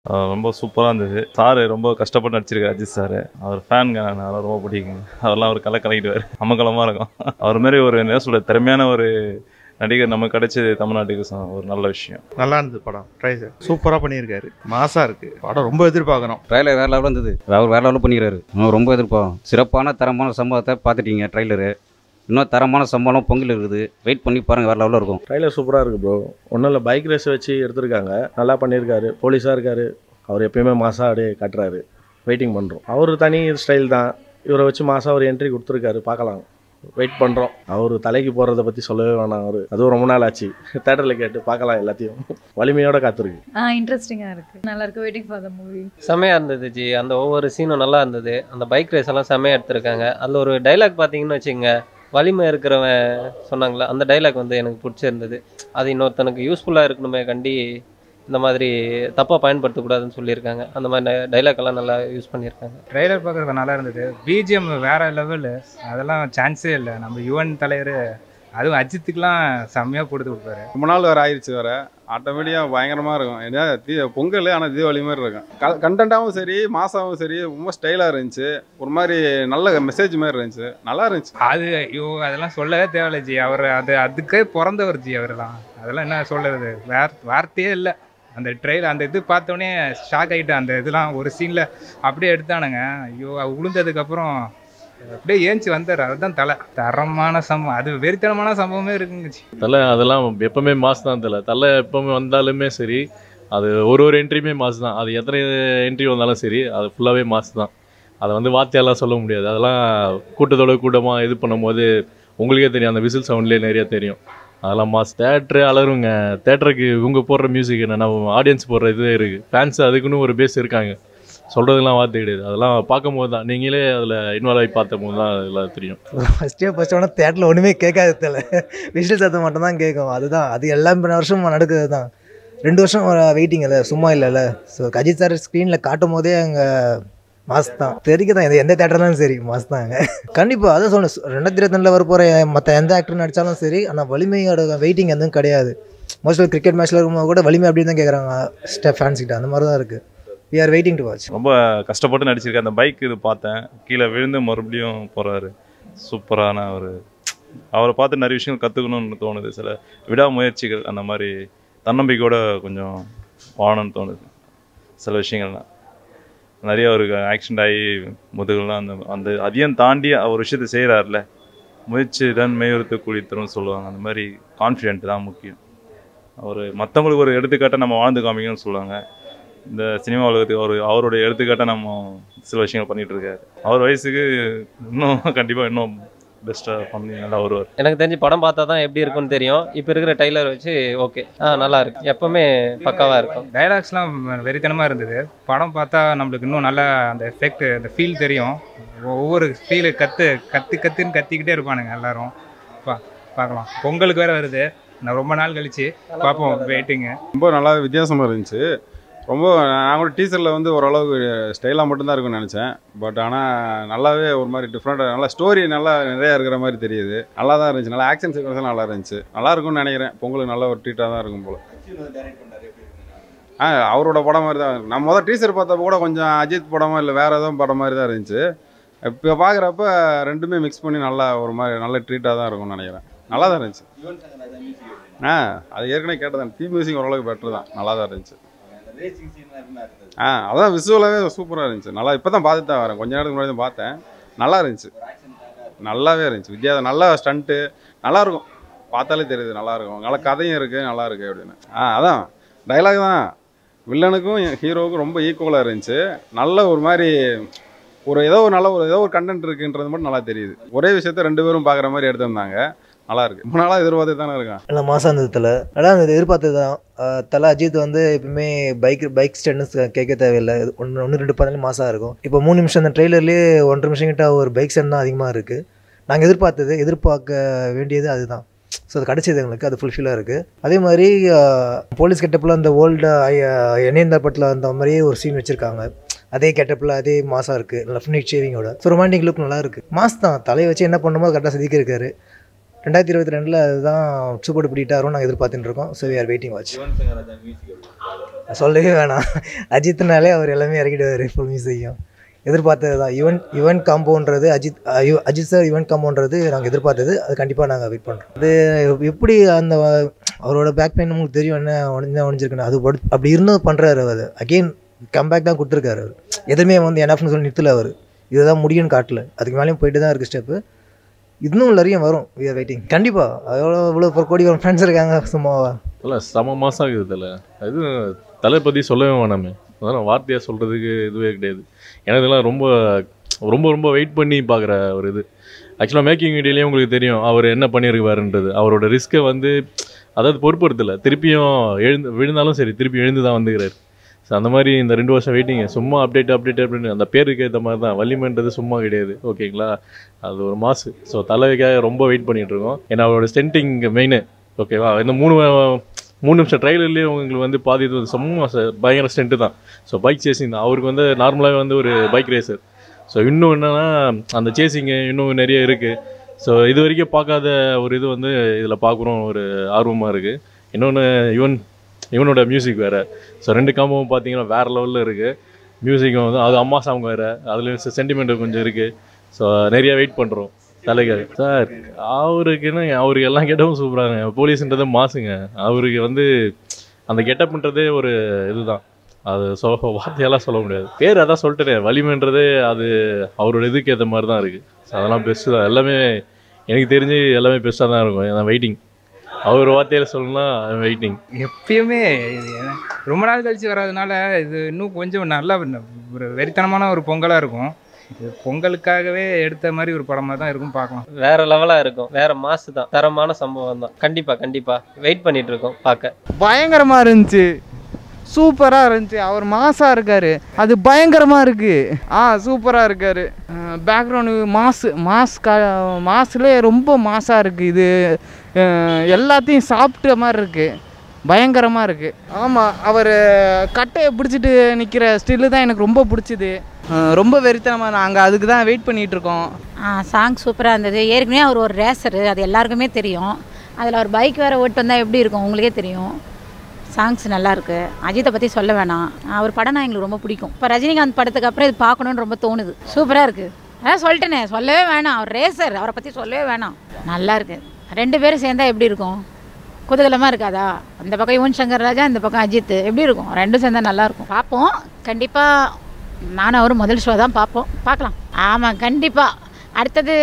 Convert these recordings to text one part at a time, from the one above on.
அஹ் ரொம்ப சூப்பராக இருந்தது சார் ரொம்ப கஷ்டப்பட்டு நடிச்சிருக்காரு அஜித் சார் அவர் ஃபேனுங்க நான் அதெல்லாம் ரொம்ப பிடிக்குங்க அவர்லாம் ஒரு கலை கலக்கிடுவார் அமக்கலமாக இருக்கும் அவர் மாதிரி ஒரு என்ன சொல்ற திறமையான ஒரு நடிகர் நமக்கு கிடைச்சது தமிழ்நாட்டுக்கு ச- ஒரு நல்ல விஷயம் நல்லா இருந்தது படம் ட்ரை சூப்பராக பண்ணியிருக்காரு மாசா இருக்கு படம் ரொம்ப எதிர்பார்க்குறோம் ட்ரைலர் வேறு லெவலில் இருந்தது அவர் வேறு லெவலில் பண்ணிக்கிறாரு இன்னும் ரொம்ப எதிர்பார்க்கும் சிறப்பான தரமான சம்பவத்தை பார்த்துட்டீங்க ட்ரைலரு இன்னும் தரமான சம்பளம் பொங்கல் இருக்குது வெயிட் பண்ணி பாருங்கள் வேறு லெவலில் இருக்கும் ட்ரைலர் சூப்பராக இருக்குது ப்ரோ ஒன்றும் இல்லை பைக் ரேஸ் வச்சு எடுத்திருக்காங்க நல்லா பண்ணியிருக்காரு போலீஸாக இருக்காரு அவர் எப்பயுமே மாசாக அப்படியே காட்டுறாரு வெயிட்டிங் பண்ணுறோம் அவர் தனி ஸ்டைல் தான் இவரை வச்சு மாசாக ஒரு என்ட்ரி கொடுத்துருக்காரு பார்க்கலாம் வெயிட் பண்ணுறோம் அவர் தலைக்கு போகிறத பற்றி சொல்லவே வேணாம் அவர் அதுவும் ரொம்ப நாள் ஆச்சு தேட்டரில் கேட்டு பார்க்கலாம் எல்லாத்தையும் வலிமையோட காத்திருக்கு ஆ இன்ட்ரெஸ்டிங்காக இருக்குது நல்லா இருக்கு வெயிட்டிங் ஃபார் த மூவி செமையாக இருந்தது ஜி அந்த ஒவ்வொரு சீனும் நல்லா இருந்தது அந்த பைக் ரேஸ் எல்லாம் செமையாக எடுத்திருக்காங்க அதில் ஒரு டைலாக் பார்த்தீங்கன்னு வச்சுங்க வலிமை இருக்கிறவன் சொன்னாங்களே அந்த டைலாக் வந்து எனக்கு பிடிச்சிருந்தது அது இன்னொருத்தனுக்கு யூஸ்ஃபுல்லாக இருக்கணுமே கண்டி இந்த மாதிரி தப்பாக பயன்படுத்தக்கூடாதுன்னு சொல்லியிருக்காங்க அந்த மாதிரி டைலாக் எல்லாம் நல்லா யூஸ் பண்ணியிருக்காங்க ட்ரெய்லர் பார்க்குறது நல்லா இருந்தது பிஜிஎம் வேற லெவலு அதெல்லாம் சான்ஸே இல்லை நம்ம யுவன் தலைவர் அதுவும் அஜித்துக்குலாம் செம்மையாக கொடுத்து கொடுப்பாரு ரொம்ப நாள் வேறு ஆயிடுச்சு வேறு ஆட்டோமேட்டிக்காக பயங்கரமாக இருக்கும் ஏன்னா தீ பொங்கல் ஆனால் தீபாவளி மாதிரி இருக்கும் க கண்டென்ட்டாகவும் சரி மாசாவும் சரி ரொம்ப ஸ்டைலாக இருந்துச்சு ஒரு மாதிரி நல்ல மெசேஜ் மாதிரி இருந்துச்சு நல்லா இருந்துச்சு அது ஐயோ அதெல்லாம் சொல்லவே தேவையில்ல ஜி அவர் அது அதுக்கே பிறந்தவர் ஜி அவரெல்லாம் அதெல்லாம் என்ன சொல்கிறது வேற வார்த்தையே இல்லை அந்த ட்ரெயில் அந்த இது பார்த்தோன்னே ஷாக் ஆகிட்டேன் அந்த இதெல்லாம் ஒரு சீனில் அப்படியே எடுத்தானுங்க ஐயோ அது விழுந்ததுக்கப்புறம் அப்படியே ஏஞ்சி வந்தார் அதுதான் தலை தரமான சம்பவம் அது வெறித்தனமான சம்பவமே இருக்குங்க ஜி தலை அதெல்லாம் எப்பவுமே மாஸ் தான் தலை தலை எப்பவுமே வந்தாலுமே சரி அது ஒரு ஒரு என்ட்ரியுமே மாஸ் தான் அது எத்தனை என்ட்ரி வந்தாலும் சரி அது ஃபுல்லாகவே மாஸ் தான் அதை வந்து வார்த்தையெல்லாம் சொல்ல முடியாது அதெல்லாம் கூட்டத்தோட கூட்டமாக இது பண்ணும்போது உங்களுக்கே தெரியும் அந்த விசில் சவுண்ட்லேயே நிறைய தெரியும் அதெல்லாம் மாஸ் தேட்ரு அலருங்க தேட்டருக்கு இவங்க போடுற மியூசிக் என்னென்னா ஆடியன்ஸ் போடுற இது இருக்குது ஃபேன்ஸ் அதுக்குன்னு ஒரு பேஸ் இருக்காங்க சொல்கிறதுலாம் வார்த்தை கிடையாது அதெல்லாம் பார்க்கும்போது தான் நீங்களே அதில் இன்வால்வ் ஆகி பார்த்த போது தான் அதெல்லாம் தெரியும் ஃபஸ்ட்டே ஃபஸ்ட் ஆனால் தேட்டரில் ஒன்றுமே கேட்காது தெரியல விஷுவல் சத்தம் மட்டும் தான் கேட்கும் அதுதான் அது எல்லா வருஷம் நடக்குது தான் ரெண்டு வருஷம் வெயிட்டிங் இல்லை சும்மா இல்லைல்ல ஸோ அஜித் சார் ஸ்க்ரீனில் காட்டும் போதே அங்கே மாஸ் தான் தெரிக்க தான் இது எந்த தேட்டர்னாலும் சரி மாஸ் தான் அங்கே கண்டிப்பாக அதான் சொல்லணும் ரெண்டாயிரத்தி இருபத்தி வர போகிற மற்ற எந்த ஆக்டர் நடித்தாலும் சரி ஆனால் வலிமையோட வெயிட்டிங் எதுவும் கிடையாது மோஸ்ட்லி கிரிக்கெட் மேட்ச்சில் இருக்கும்போது கூட வலிமை அப்படின்னு தான் கேட்குறாங்க ஸ்டே ஃபேன்ஸ் கிட்ட அந்த மாதிரி தான் இருக்குது we are waiting to watch ரொம்ப கஷ்டப்பட்டு நடிச்சிருக்கேன் அந்த பைக் இது பார்த்தேன் கீழே விழுந்து மறுபடியும் போகிறாரு சூப்பரான ஒரு அவரை பார்த்து நிறைய விஷயங்கள் கற்றுக்கணும்னு தோணுது சில விடாமுயற்சிகள் அந்த மாதிரி தன்னம்பிக்கையோட கொஞ்சம் வாழணும்னு தோணுது சில விஷயங்கள்லாம் நிறைய அவருக்கு ஆக்சிடென்ட் ஆகி முதுகுலாம் அந்த அந்த அதையும் தாண்டி அவர் விஷயத்தை செய்கிறாருல முயற்சி தான் மேயுறுத்து குளித்தரும் சொல்லுவாங்க அந்த மாதிரி கான்ஃபிடென்ட் தான் முக்கியம் அவர் மற்றவங்களுக்கு ஒரு எடுத்துக்காட்டை நம்ம வாழ்ந்து காமிக்கணும்னு சொல்லுவாங்க இந்த சினிமா உலகத்துக்கு அவர் அவருடைய எடுத்துக்காட்டை நம்ம சில விஷயங்கள் பண்ணிட்டு இருக்காரு அவர் வயசுக்கு இன்னும் கண்டிப்பாக இன்னும் பெஸ்ட்டாக பண்ணி நல்லா வருவார் எனக்கு தெரிஞ்சு படம் பார்த்தா தான் எப்படி இருக்கும்னு தெரியும் இப்போ இருக்கிற டைலர் வச்சு ஓகே ஆ நல்லா இருக்கு எப்பவுமே பக்காவாக இருக்கும் டைலாக்ஸ்லாம் வெறித்தனமாக இருந்தது படம் பார்த்தா நம்மளுக்கு இன்னும் நல்லா அந்த எஃபெக்ட் அந்த ஃபீல் தெரியும் ஒவ்வொரு ஃபீலு கற்று கற்று கற்றுன்னு கத்திக்கிட்டே இருப்பானுங்க எல்லாரும் பா பார்க்கலாம் பொங்கலுக்கு வேறு வருது நான் ரொம்ப நாள் கழிச்சு பார்ப்போம் வெயிட்டிங்கு ரொம்ப நல்லா வித்தியாசமாக இருந்துச்சு ரொம்ப நான் கூட டீசரில் வந்து ஓரளவுக்கு ஸ்டைலாக மட்டும்தான் இருக்கும்னு நினச்சேன் பட் ஆனால் நல்லாவே ஒரு மாதிரி டிஃப்ரெண்ட்டாக நல்லா ஸ்டோரி நல்லா நிறையா இருக்கிற மாதிரி தெரியுது நல்லா தான் இருந்துச்சு நல்லா ஆக்ஷன் சீக்வன்ஸும் நல்லா இருந்துச்சு நல்லா இருக்கும்னு நினைக்கிறேன் பொங்கலுக்கு நல்ல ஒரு ட்ரீட்டாக தான் இருக்கும் போல் ஆ அவரோட படம் மாதிரி தான் இருக்கு. நான் முதல் டீசர் பார்த்தப்ப கூட கொஞ்சம் அஜித் படமா இல்லை வேறு எதுவும் படம் மாதிரி தான் இருந்துச்சு இப்போ பார்க்குறப்ப ரெண்டுமே மிக்ஸ் பண்ணி நல்லா ஒரு மாதிரி நல்ல ட்ரீட்டாக தான் இருக்கும்னு நினைக்கிறேன் நல்லா தான் இருந்துச்சு ஆ அது ஏற்கனவே கேட்டதான் தீ மியூசிக் ஓரளவுக்கு பெட்டர் தான் நல்லா தான் இருந்துச்சு ஆ அதான் விசுவலாகவே சூப்பராக இருந்துச்சு நல்லா இப்போ தான் பார்த்துட்டு தான் வரேன் கொஞ்ச நேரத்துக்கு முன்னாடி தான் பார்த்தேன் நல்லா இருந்துச்சு நல்லாவே இருந்துச்சு வித்யா நல்லா ஸ்டண்ட்டு நல்லா இருக்கும் பார்த்தாலே தெரியுது நல்லா இருக்கும் நல்ல கதையும் இருக்குது நல்லா இருக்குது அப்படின்னு ஆ அதான் டைலாக் தான் வில்லனுக்கும் ஹீரோவுக்கும் ரொம்ப ஈக்குவலாக இருந்துச்சு நல்ல ஒரு மாதிரி ஒரு ஏதோ ஒரு நல்ல ஒரு ஏதோ ஒரு கண்டென்ட் இருக்குன்றது மட்டும் நல்லா தெரியுது ஒரே விஷயத்த ரெண்டு பேரும் பார்க்குற மாதிரி எடுத்திருந்தாங்க நல்லா இருக்கு ரொம்ப நாளாக எதிர்பார்த்து தானே இருக்கான் நல்லா மாதம் இருந்தது தலை நல்லா இருந்தது எதிர்பார்த்தது தான் அஹ் தலை அஜித் வந்து எப்பவுமே பைக் பைக் ஸ்டென்னு கேட்க தேவையில்லை ஒன்று ஒன்று ரெண்டு பார்த்தாலே மாசாக இருக்கும் இப்போ மூணு நிமிஷம் அந்த ட்ரெய்லர்லேயே ஒன்றரை நிமிஷம் கிட்ட ஒரு பைக் ஸ்டெண்ட் தான் அதிகமாக இருக்குது நாங்கள் எதிர்பார்த்தது எதிர்பார்க்க வேண்டியது அதுதான் ஸோ அது கிடச்சிது எங்களுக்கு அது ஃபுல்ஃபில்லாக இருக்குது அதே மாதிரி அஹ், போலீஸ் கெட்டப்பில் அந்த ஓல்டு எண்ணெயந்தா பட்டில் அந்த மாதிரியே ஒரு சீன் வச்சுருக்காங்க அதே கெட்டப்பில் அதே மாசாக இருக்குது லெஃப்ட் நைட் ஷேவிங்கோட ஸோ ரொமான்டிக் லுக் நல்லா இருக்குது மாஸ் தான் தலையை வச்சு என்ன பண்ணுமோ கரெக்டாக செதுக்கியிருக்காரு ரெண்டாயிரத்தி இருபத்தி ரெண்டில் அதுதான் சூப்பர் பிடிட்டாரும் நாங்கள் எதிர்பார்த்துட்டு இருக்கோம் so we are waiting watch சொல்லவே வேணாம் அஜித்னாலே அவர் எல்லாமே இறக்கிடுவார் ஃபுல் மியூசிக்கையும் எதிர்பார்த்தது தான் யுவன் யுவன் காம்போன்றது அஜித் அயு- அஜித் சார் யுவன் காம்போன்றது நாங்கள் எதிர்பார்த்தது அது கண்டிப்பாக நாங்கள் வெயிட் பண்ணுறோம் அது எப்படி அந்த அவரோட பேக் பெயின் உங்களுக்கு தெரியும் என்ன உடஞ்சா உடஞ்சிருக்குன்னு அது படு- அப்படி இருந்தும் பண்ணுறாரு அவர் அகெயின் கம்பேக் தான் கொடுத்துருக்காரு அவர் எதுவுமே வந்து என்எஃப்னு சொல்லி நிறுத்தல அவர் இதுதான் முடியும்னு காட்டல அதுக்கு மேலேயும் போயிட்டு தான் இருக்குது ஸ்டெப்பு இன்னும் நிறைய வரும் வி ஆர் வெயிட்டிங் கண்டிப்பாக எவ்வளோ இவ்வளோ ஒரு கோடி ஃப்ரெண்ட்ஸ் இருக்காங்க சும்மாவா இல்லை செம மாதம் ஆகுது இதில் அது தலை பற்றி சொல்லவே வேணாமே அதெல்லாம் வார்த்தையாக சொல்கிறதுக்கு இதுவே கிடையாது எனக்கு இதெல்லாம் ரொம்ப ரொம்ப ரொம்ப வெயிட் பண்ணி பார்க்குற ஒரு இது ஆக்சுவலாக மேக்கிங் வீடியோலேயே உங்களுக்கு தெரியும் அவர் என்ன பண்ணியிருக்காருன்றது அவரோட ரிஸ்க்கை வந்து அதாவது பொறுப்படுத்தல திருப்பியும் எழுந்து விழுந்தாலும் சரி திருப்பி எழுந்து தான் வந்துக்கிறாரு ஸோ அந்த மாதிரி இந்த ரெண்டு வருஷம் வெயிட்டிங் சும்மா அப்டேட் அப்டேட் அப்படின்னு அந்த பேருக்கு ஏற்ற மாதிரி தான் வலிமைன்றது சும்மா கிடையாது ஓகேங்களா அது ஒரு மாசு ஸோ தலைவைக்காக ரொம்ப வெயிட் பண்ணிட்டு இருக்கோம் ஏன்னா அவரோட ஸ்டென்டிங் மெயின் ஓகேவா இந்த மூணு மூணு நிமிஷம் ட்ரைலர்லேயே உங்களுக்கு வந்து பாதி இது வந்து சும்மா ச- பயங்கர ஸ்டென்ட்டு தான் ஸோ பைக் சேசிங் தான் அவருக்கு வந்து நார்மலாகவே வந்து ஒரு பைக் ரேசர் ஸோ இன்னும் என்னன்னா அந்த சேசிங்கு இன்னும் நிறைய இருக்குது ஸோ இது வரைக்கும் பார்க்காத ஒரு இது வந்து இதில் பார்க்குறோம் ஒரு ஆர்வமாக இருக்குது இன்னொன்று யுவன் இவனோட மியூசிக் வேறு ஸோ ரெண்டு காம்போவும் பார்த்தீங்கன்னா வேறு லெவலில் இருக்குது மியூசிக்கும் வந்து அது அம்மா சாங் வேறு அதுலேயும் சென்டிமெண்ட் கொஞ்சம் இருக்குது ஸோ நிறைய வெயிட் பண்ணுறோம் தலைகள் சார் அவருக்குன்னு அவருக்கு எல்லாம் கெட்டவும் சூப்பராங்க போலீஸ்ன்றது மாசுங்க அவருக்கு வந்து அந்த கெட்டப்ன்றதே ஒரு இதுதான் அது சொல்ல வார்த்தையெல்லாம் சொல்ல முடியாது பேர் அதான் சொல்லிட்டேன் வலிமைன்றதே அது அவரோட இதுக்கு ஏற்ற மாதிரி தான் இருக்குது ஸோ அதெல்லாம் பெஸ்ட்டு தான் எல்லாமே எனக்கு தெரிஞ்சு எல்லாமே பெஸ்ட்டாக தான் இருக்கும் நான் வெயிட்டிங் அவர் வார்த்தையில் சொல்லணும்னா வெயிட்டிங் எப்பயுமே இது என்ன- ரொம்ப நாள் கழிச்சு வர்றதுனால இது இன்னும் கொஞ்சம் நல்லா ஒரு வெறித்தனமான ஒரு பொங்கலாக இருக்கும் இது பொங்கலுக்காகவே எடுத்த மாதிரி ஒரு படமாக தான் இருக்கும் பார்க்கலாம் வேற லெவலாக இருக்கும் வேற மாசு தான் தரமான சம்பவம் தான் கண்டிப்பாக கண்டிப்பாக வெயிட் பண்ணிட்டு இருக்கோம் பார்க்க பயங்கரமாக இருந்துச்சு சூப்பராக இருந்துச்சு அவர் மாசாக இருக்கார் அது பயங்கரமாக இருக்குது ஆ சூப்பராக இருக்கார் பேக்ரவுண்டு மாசு மாஸ் க மாஸ்லேயே ரொம்ப மாசாக இருக்குது இது அஹ், எல்லாத்தையும் சாப்பிட்ட மாதிரி இருக்குது பயங்கரமாக இருக்குது ஆமாம் அவர் கட்டையை பிடிச்சிட்டு நிற்கிற ஸ்டில்லு தான் எனக்கு ரொம்ப பிடிச்சிது அஹ், ரொம்ப வெறித்தனமாக நாங்கள் அதுக்கு தான் வெயிட் பண்ணிகிட்டு இருக்கோம் ஆ சாங் சூப்பராக இருந்தது ஏற்கனவே அவர் ஒரு ரேசரு அது எல்லாருக்குமே தெரியும் அதில் அவர் பைக் வேறு ஓட்டு வந்தால் எப்படி இருக்கும் உங்களுக்கே தெரியும் சாங்ஸ் நல்லா இருக்கு அஜித்தை பற்றி சொல்ல வேணாம் அவர் படம் நான் எங்களுக்கு ரொம்ப பிடிக்கும் இப்போ ரஜினிகாந்த் படத்துக்கு அப்புறம் இது பார்க்கணுன்னு ரொம்ப தோணுது சூப்பராக இருக்குது அதான் சொல்லிட்டேனே சொல்லவே வேணாம் அவர் ரேசர் அவரை பற்றி சொல்லவே வேணாம் நல்லா இருக்கு ரெண்டு பேரும் சேர்ந்தா எப்படி இருக்கும் குதூகலமாக இருக்காதா அந்த பக்கம் யுவன் சங்கர் ராஜா இந்த பக்கம் அஜித் எப்படி இருக்கும் ரெண்டும் சேர்ந்தா நல்லா இருக்கும் பார்ப்போம் கண்டிப்பாக நானும் அவரும் முதல் ஷோ தான் பார்ப்போம் பார்க்கலாம் ஆமாம் கண்டிப்பாக அடுத்தது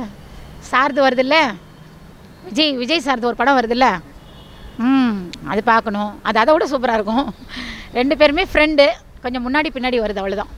சார்து வருதுல்ல விஜய் விஜய் சார்து ஒரு படம் வருதுல்ல ம் அது பார்க்கணும் அது அதை விட சூப்பராக இருக்கும் ரெண்டு பேருமே ஃப்ரெண்டு கொஞ்சம் முன்னாடி பின்னாடி வருது அவ்வளோதான்